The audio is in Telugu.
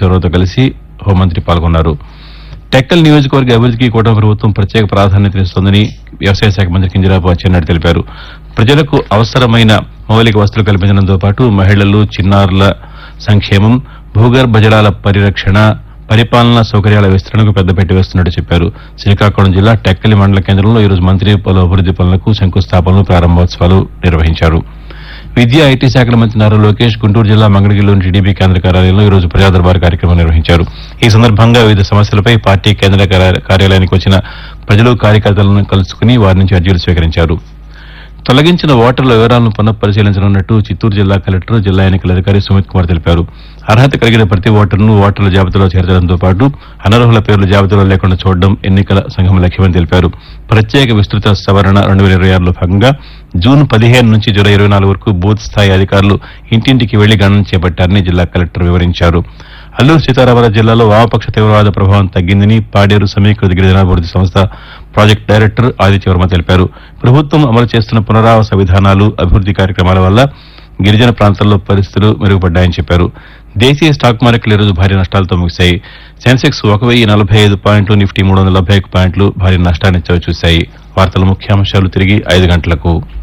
సాంబశివరావుతో కలిసి హోంమంత్రి పాల్గొన్నారు టెక్కల్ నియోజకవర్గ అభివృద్ధికి కూటమి ప్రభుత్వం ప్రత్యేక ప్రాధాన్యతనిస్తోందని వ్యవసాయ శాఖ మంత్రి కింజరాపు అచ్చెన్నాయుడు తెలిపారు ప్రజలకు అవసరమైన మౌలిక వసతులు కల్పించడంతో పాటు మహిళలు చిన్నారుల సంక్షేమం భూగర్భ జలాల పరిరక్షణ పరిపాలనా సౌకర్యాల విస్తరణకు పెద్దపీట వేస్తున్నట్టు చెప్పారు శ్రీకాకుళం జిల్లా టెక్కలి మండల కేంద్రంలో ఈరోజు మంత్రి పలు అభివృద్ది పనులకు శంకుస్థాపనలు ప్రారంభోత్సవాలు నిర్వహించారు విద్యా ఐటీ శాఖల మంత్రి నారా లోకేష్ గుంటూరు జిల్లా మంగళగిరిలోని టీడీపీ కేంద్ర కార్యాలయంలో ఈరోజు ప్రజా దర్బార్ కార్యక్రమం నిర్వహించారు ఈ సందర్భంగా వివిధ సమస్యలపై పార్టీ కేంద్ర కార్య- కార్యాలయానికి వచ్చిన ప్రజలు కార్యకర్తలను కలుసుకుని వారి నుంచి అర్జీలు స్వీకరించారు తొలగించిన ఓటర్ల వివరాలను పునఃపరిశీలించనున్నట్టు చిత్తూరు జిల్లా కలెక్టర్ జిల్లా ఎన్నికల అధికారి సుమిత్ కుమార్ తెలిపారు అర్హత కలిగిన ప్రతి ఓటర్ను ఓటర్ల జాబితాలో చేర్చడంతో పాటు అనర్హుల పేర్లు జాబితాలో లేకుండా చూడడం ఎన్నికల సంఘం లక్ష్యమని తెలిపారు ప్రత్యేక విస్తృత సవరణ రెండు వేల ఇరవై ఆరులో భాగంగా జూన్ పదిహేను నుంచి జూలై ఇరవై నాలుగు వరకు బూత్ స్థాయి అధికారులు ఇంటింటికి వెళ్లి గణన చేపట్టారని జిల్లా కలెక్టర్ వివరించారు అల్లూరు సీతారామరాజు జిల్లాలో వామపక్ష తీవ్రవాద ప్రభావం తగ్గిందని పాడేరు సమీకృత గిరిజనాభివృద్ధి సంస్థ ప్రాజెక్టు డైరెక్టర్ ఆదిత్య వర్మ తెలిపారు ప్రభుత్వం అమలు చేస్తున్న పునరావాస విధానాలు అభివృద్ది కార్యక్రమాల వల్ల గిరిజన ప్రాంతాల్లో పరిస్థితులు మెరుగుపడ్డాయని చెప్పారు దేశీయ స్టాక్ మార్కెట్లు ఈరోజు భారీ నష్టాలతో ముగిశాయి సెన్సెక్స్ ఒక వెయ్యి నలభై ఐదు పాయింట్లు నిఫ్టీ మూడు వందల డెబ్బై ఒక పాయింట్లు భారీ నష్టాన్ని చవిచూశాయి వార్తల ముఖ్యాంశాలు తిరిగి ఐదు గంటలకు